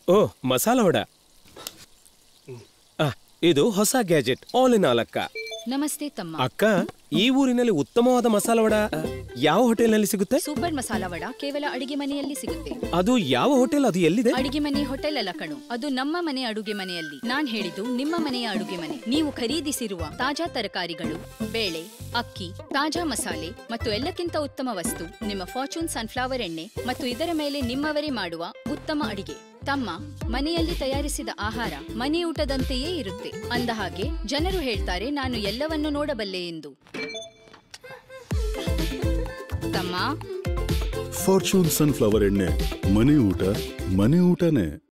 ಓ ಮಸಾಲ ವಡ ಆ, ಇದು ಹೊಸ ಗ್ಯಾಜೆಟ್ ಆಲ್ ಇನ್ ಆಲ್ ಅಕ್ಕ ನಮಸ್ತೆ ತಮ್ಮ ಅಕ್ಕ ಈ ಊರಿನಲ್ಲಿ ಉತ್ತಮವಾದ ಮಸಾಲ ವಡ ಆ, ಯಾವ ಹೋಟೆಲ್ನಲ್ಲಿ ಸಿಗುತ್ತೆ ಸೂಪರ್ ಮಸಾಲ ವಡ ಕೇವಲ ಅಡಿಗೆ ಮನೆಯಲ್ಲಿ ಸಿಗುತ್ತೆ ಅದು ಯಾವ ಹೋಟೆಲ್ ಅದು ಎಲ್ಲಿದೆ ಅಡಿಗೆ ಮನೆ ಹೋಟೆಲ್ ಅಲ್ಲ ಕಣು ಅದು ನಮ್ಮ ಮನೆ ಅಡುಗೆ ಮನೆಯಲ್ಲಿ ನಾನ್ ಹೇಳಿದ್ದು ನಿಮ್ಮ ಮನೆಯ ಅಡುಗೆ ಮನೆ ನೀವು ಖರೀದಿಸಿರುವ ತಾಜಾ ತರಕಾರಿಗಳು ಬೇಳೆ ಅಕ್ಕಿ ತಾಜಾ ಮಸಾಲೆ ಮತ್ತು ಎಲ್ಲಕ್ಕಿಂತ ಉತ್ತಮ ವಸ್ತು ನಿಮ್ಮ ಫಾರ್ಚೂನ್ ಸನ್ಫ್ಲವರ್ ಎಣ್ಣೆ ಮತ್ತು ಇದರ ಮೇಲೆ ನಿಮ್ಮವರೇ ಮಾಡುವ ಉತ್ತಮ ಅಡಿಗೆ ತಮ್ಮ ಮನೆಯಲ್ಲಿ ತಯಾರಿಸಿದ ಆಹಾರ ಮನೆ ಊಟದಂತೆಯೇ ಇರುತ್ತೆ ಅಂದ ಹಾಗೆ ಜನರು ಹೇಳ್ತಾರೆ ನಾನು ಎಲ್ಲವನ್ನು ನೋಡಬಲ್ಲೆ ಎಂದು ತಮ್ಮ ಫಾರ್ಚೂನ್ ಸನ್ಫ್ಲವರ್ ಎಣ್ಣೆ ಮನೆ ಊಟ ಮನೆ ಊಟನೇ